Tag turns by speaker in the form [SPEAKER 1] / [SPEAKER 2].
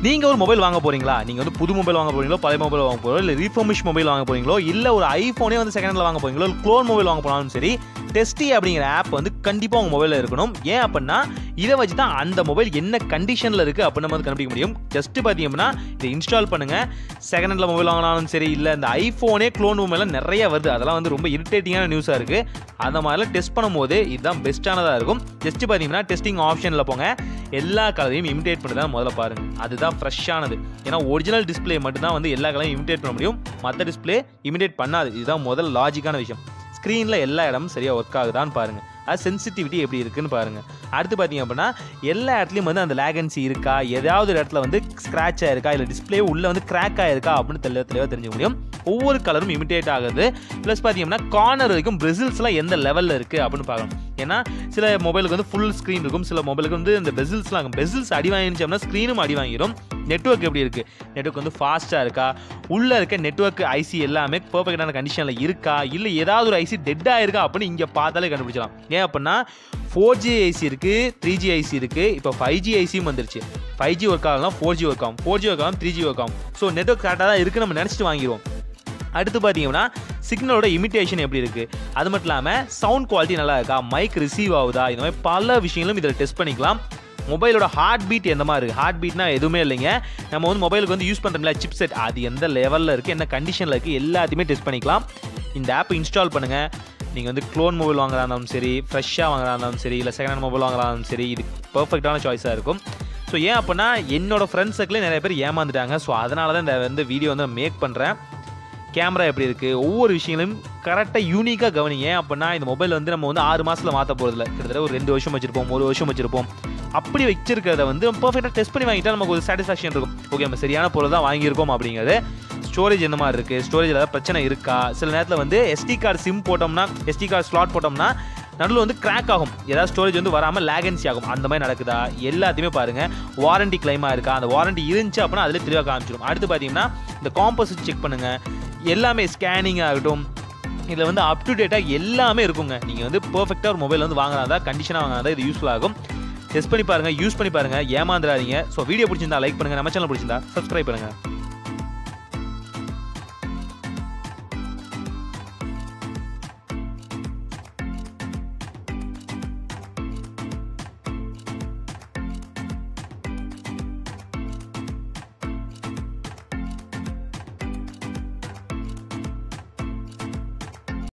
[SPEAKER 1] நீங்கள் ஒரு மொபைல் வாங்க போறீங்களா நீங்கள் வந்து புது மொபைல் வாங்க போறீங்களோ பழைய மொபைல் வாங்க போறீங்களோ இல்லை ரீஃபர்மிஷ் மொபைல் வாங்க போறீங்களோ இல்லை ஒரு ஐஃபோனே வந்து செகண்ட் வாங்க போறீங்களோ இல்லை க்ளோன் மொபைல் வாங்க போனாலும் சரி டெஸ்டி அப்படிங்கிற ஆப் வந்து கண்டிப்பாக உங்கள் மொபைலில் இருக்கணும் ஏன் அப்படின்னா இதை வச்சு தான் அந்த மொபைல் என்ன கண்டிஷனில் இருக்குது அப்படின்னு நம்ம வந்து கண்டுபிடிக்க முடியும் ஜஸ்ட் பார்த்தீங்கன்னா இதை இன்ஸ்டால் பண்ணுங்கள் செகண்ட் ஹேண்டில் மொபைல் வாங்கினாலும் சரி இல்லை இந்த ஐஃபோனே க்ளோன் மொபைலாம் நிறைய வருது அதெல்லாம் வந்து ரொம்ப இரிட்டேட்டிங்கான நியூஸாக இருக்குது அந்த மாதிரிலாம் டெஸ்ட் பண்ணும்போது இதுதான் பெஸ்ட்டானதாக இருக்கும் ஜஸ்ட் பார்த்தீங்கன்னா டெஸ்டிங் ஆப்ஷனில் போங்க எல்லா கலரையும் இமிடேட் பண்ணி தான் முதல்ல பாருங்கள் அதுதான் ஃப்ரெஷ்ஷானது ஏன்னா ஒரிஜினல் டிஸ்பிளே மட்டும்தான் வந்து எல்லா கலரையும் இமிடேட் பண்ண முடியும் மற்ற டிஸ்பிளே இமிடேட் பண்ணாது இதுதான் முதல் லாஜிக்கான விஷயம் ஸ்க்ரீனில் எல்லா இடமும் சரியாக ஒர்க் ஆகுதான்னு பாருங்கள் அது சென்சிட்டிவிட்டி எப்படி இருக்குன்னு பாருங்கள் அடுத்து பார்த்தீங்க அப்படின்னா எல்லா இடத்துலையும் வந்து அந்த லேகன்சி இருக்கா ஏதாவது ஒரு இடத்துல வந்து ஸ்க்ராட்ச் ஆயிருக்கா இல்லை டிஸ்பிளே உள்ளே வந்து கிராக் ஆயிருக்கா அப்படின்னு தெளிவாக தெளிவாக தெரிஞ்சுக்க முடியும் ஒவ்வொரு கலரும் இமிட்டேட் ஆகுது ப்ளஸ் பார்த்தீங்கன்னா கார்னர் வரைக்கும் பிரெசில்ஸ்லாம் எந்த லெவலில் இருக்குது அப்படின்னு பார்க்கணும் ஏன்னா சில மொபைலுக்கு வந்து ஃபுல் ஸ்க்ரீன் இருக்கும் சில மொபைலுக்கு வந்து இந்த பெசில்ஸ்லாம் இருக்கும் பெசில்ஸ் அடி வாங்கிருச்சு அப்படின்னா ஸ்க்ரீனும் அடி வாங்கிடும் நெட்ஒர்க் எப்படி இருக்குது நெட்ஒர்க் வந்து ஃபாஸ்ட்டாக இருக்கா உள்ளே இருக்க நெட்ஒர்க் ஐசி எல்லாமே பர்ஃபெக்டான கண்டிஷனில் இருக்கா இல்லை ஏதாவது ஒரு ஐசி டெட்டாக இருக்கா அப்படின்னு இங்கே பார்த்தாலே கண்டுபிடிச்சலாம் ஏன் அப்படின்னா ஃபோர் ஜி ஐசி இருக்குது த்ரீ ஜி ஐசி இருக்குது இப்போ ஃபைவ் ஜி ஐசியும் வந்துருச்சு ஃபைவ் ஜி ஒர்க் ஆகலாம் ஃபோர் ஜி ஒர்க் ஆகும் ஃபோர் ஜி ஒர்க் ஆகும் த்ரீ ஜி ஒர்க் ஆகும் ஸோ நெட்ஒர்க் கரெக்டாக தான் இருக்குது நம்ம நினச்சிட்டு வாங்கிடுவோம் அடுத்து பார்த்தீங்கன்னா சிக்னலோட இமிட்டேஷன் எப்படி இருக்குது அது மட்டும் இல்லாமல் சவுண்ட் குவாலிட்டி நல்லா இருக்கா மைக் ரிசீவ் ஆகுதா இந்த மாதிரி பல விஷயங்களும் இதில் டெஸ்ட் பண்ணிக்கலாம் மொபைலோட ஹார்ட் பீட் எந்த மாதிரி இருக்குது ஹார்ட் பீட்னா எதுவுமே இல்லைங்க நம்ம வந்து மொபைலுக்கு வந்து யூஸ் பண்ணுறோம்ல சிப் செட் அது எந்த லெவலில் இருக்குது என்ன கண்டிஷனில் இருக்குது எல்லாத்தையுமே டெஸ்ட் பண்ணிக்கலாம் இந்த ஆப்பை இன்ஸ்டால் பண்ணுங்கள் நீங்கள் வந்து க்ளோன் மொபைல் வாங்குறா இருந்தாலும் சரி ஃப்ரெஷ்ஷாக வாங்குறா இருந்தாலும் சரி இல்லை செகண்ட் ஹேண்ட் மொபைல் வாங்குறா இருந்தாலும் சரி இது பர்ஃபெக்டான சாய்ஸாக இருக்கும் ஸோ ஏன் அப்படின்னா என்னோட ஃப்ரெண்ட்ஸ் சர்க்கிளே நிறைய பேர் ஏமாந்துட்டாங்க ஸோ அதனால தான் இந்த வந்து வீடியோ வந்து மேக் பண்ணுறேன் கேமரா எப்படி இருக்குது ஒவ்வொரு விஷயங்களையும் கரெக்டாக யூனிக்காக கவனிங்க ஏன் அப்படின்னா இந்த மொபைல் வந்து நம்ம வந்து ஆறு மாதத்தில் மாற்ற போகிறதில்ல கிட்டத்தட்ட ஒரு ரெண்டு வருஷம் வச்சிருப்போம் ஒரு வருஷம் வச்சிருப்போம் அப்படி வச்சிருக்கிறத வந்து பர்ஃபெக்டாக டெஸ்ட் பண்ணி வாங்கிட்டா நமக்கு ஒரு சாட்டிஸ்ஃபேக்ஷன் இருக்கும் ஓகே நம்ம சரியான பொருள் தான் வாங்கியிருக்கோம் அப்படிங்கிறது ஸ்டோரேஜ் எந்த மாதிரி இருக்குது ஸ்டோரேஜில் ஏதாவது பிரச்சனை இருக்கா சில நேரத்தில் வந்து எஸ்டி கார்டு சிம் போட்டோம்னா எஸ்டி கார்டு ஸ்லாட் போட்டோம்னா நடுவில் வந்து கிராக் ஆகும் ஏதாவது ஸ்டோரேஜ் வந்து வராமல் லேகன்சி ஆகும் அந்த மாதிரி நடக்குதா எல்லாத்தையுமே பாருங்கள் வாரண்டி கிளைமாக இருக்கா அந்த வாரண்டி இருந்துச்சு அப்படின்னா அதில் தெளிவாக காமிச்சிடும் அடுத்து பார்த்தீங்கன்னா இந்த காம்போசிட் செக் பண்ணுங்கள் எல்லாமே ஸ்கேனிங் ஆகட்டும் இதில் வந்து அப் டு டேட்டாக எல்லாமே இருக்குங்க நீங்கள் வந்து பர்ஃபெக்டாக ஒரு மொபைல் வந்து வாங்கினா கண்டிஷனாக வாங்கினா இது யூஸ்ஃபுல் ஆகும் டெஸ்ட் பண்ணி பாருங்கள் யூஸ் பண்ணி பாருங்கள் ஏமாந்துடாதீங்க ஸோ வீடியோ பிடிச்சிருந்தா லைக் பண்ணுங்கள் நம்ம சேனல் பிடிச்சிருந்தா சப்ஸ்கிரைப் பண்ணுங்கள்